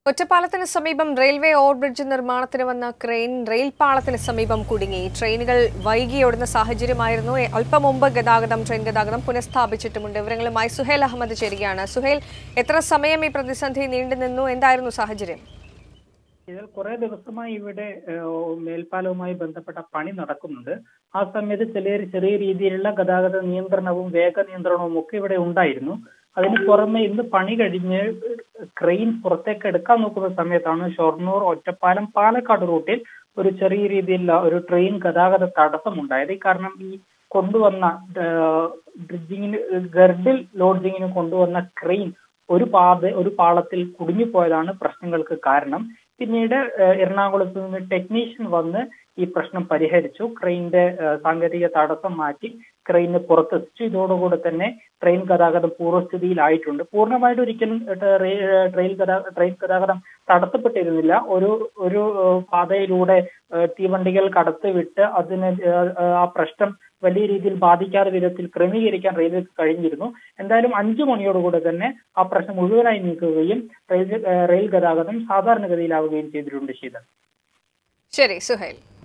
ഒറ്റപ്പാലത്തിന് സമീപം railway overbridge നിർമ്മാണത്തിന് വന്ന ക്രെയിൻ റെയിൽ പാളത്തിന് സമീപം കുടുങ്ങി ട്രെയിനുകൾ വൈകിയോടുന്ന സാഹചര്യമായിരുന്നു അല്പം മുമ്പ് ഗതാഗതം ട്രെയിൻ ഗതാഗതം പുനഃസ്ഥാപിച്ചിട്ടുമുണ്ട് വിവരങ്ങളുമായി സുഹേൽ അഹമ്മദ് ചേരുകയാണ് സുഹേൽ എത്ര സമയം ഈ പ്രതിസന്ധി നീണ്ടുനിന്നു എന്തായിരുന്നു സാഹചര്യം ഇതിൽ കുറെ ദിവസമായി ഇവിടെ ഏഹ്, മേൽപ്പാലവുമായി ബന്ധപ്പെട്ട പണി നടക്കുന്നുണ്ട് ആ സമയത്ത് ചില ചെറിയ രീതിയിലുള്ള ഗതാഗത നിയന്ത്രണവും വേഗ നിയന്ത്രണവും ഒക്കെ ഇവിടെ ഉണ്ടായിരുന്നു അതിന് പുറമെ ഇന്ന് പണി കഴിഞ്ഞ് ക്രെയിൻ പുറത്തേക്ക് എടുക്കാൻ നോക്കുന്ന സമയത്താണ് ഷൊർണൂർ ഒറ്റപ്പാലം പാലക്കാട് റൂട്ടിൽ ഒരു ചെറിയ രീതിയിലുള്ള ഒരു ട്രെയിൻ ഗതാഗത തടസ്സമുണ്ടായത് ഈ കാരണം ഈ കൊണ്ടുവന്ന ഡ്രിഡ്ജിങ്ങിന് ഗർഡിൽ ലോഡ്ജിങ്ങിന് കൊണ്ടുവന്ന ക്രെയിൻ ഒരു പാത ഒരു പാളത്തിൽ കുടുങ്ങിപ്പോയതാണ് പ്രശ്നങ്ങൾക്ക് കാരണം പിന്നീട് ഏഹ്, എറണാകുളത്ത് നിന്ന് ടെക്നീഷ്യൻ വന്ന് ഈ പ്രശ്നം പരിഹരിച്ചു ക്രെയിനിന്റെ ഏഹ്, സാങ്കേതിക തടസ്സം മാറ്റി ക്രെയിനിന് പുറത്തെത്തിച്ചു ഇതോടുകൂടി തന്നെ ട്രെയിൻ ഗതാഗതം പൂർവ്വസ്ഥിതിയിലായിട്ടുണ്ട് പൂർണ്ണമായിട്ട് ഒരിക്കലും ഏഹ്, റെയി- ഏഹ്, ട്രെയിൻ ഗതാ ട്രെയിൻ ഗതാഗതം തടസ്സപ്പെട്ടിരുന്നില്ല ഒരു ഒരു ഏഹ്, പാതയിലൂടെ ഏഹ്, തീവണ്ടികൾ കടത്തിവിട്ട് അതിന് ഏഹ്, ഏഹ്, ആ പ്രശ്നം വലിയ രീതിയിൽ ബാധിക്കാത്ത വിധത്തിൽ ക്രമീകരിക്കാൻ റെയിൽവേക്ക് കഴിഞ്ഞിരുന്നു എന്തായാലും അഞ്ചു മണിയോടുകൂടെ തന്നെ ആ പ്രശ്നം മുഴുവനായി നീക്കുകയും റെയിൽ ഏഹ്, റെയിൽ ഗതാഗതം സാധാരണഗതിയിലാവുകയും ചെയ്തിട്ടുണ്ട് ശീതൾ ശരി സുഹേൽ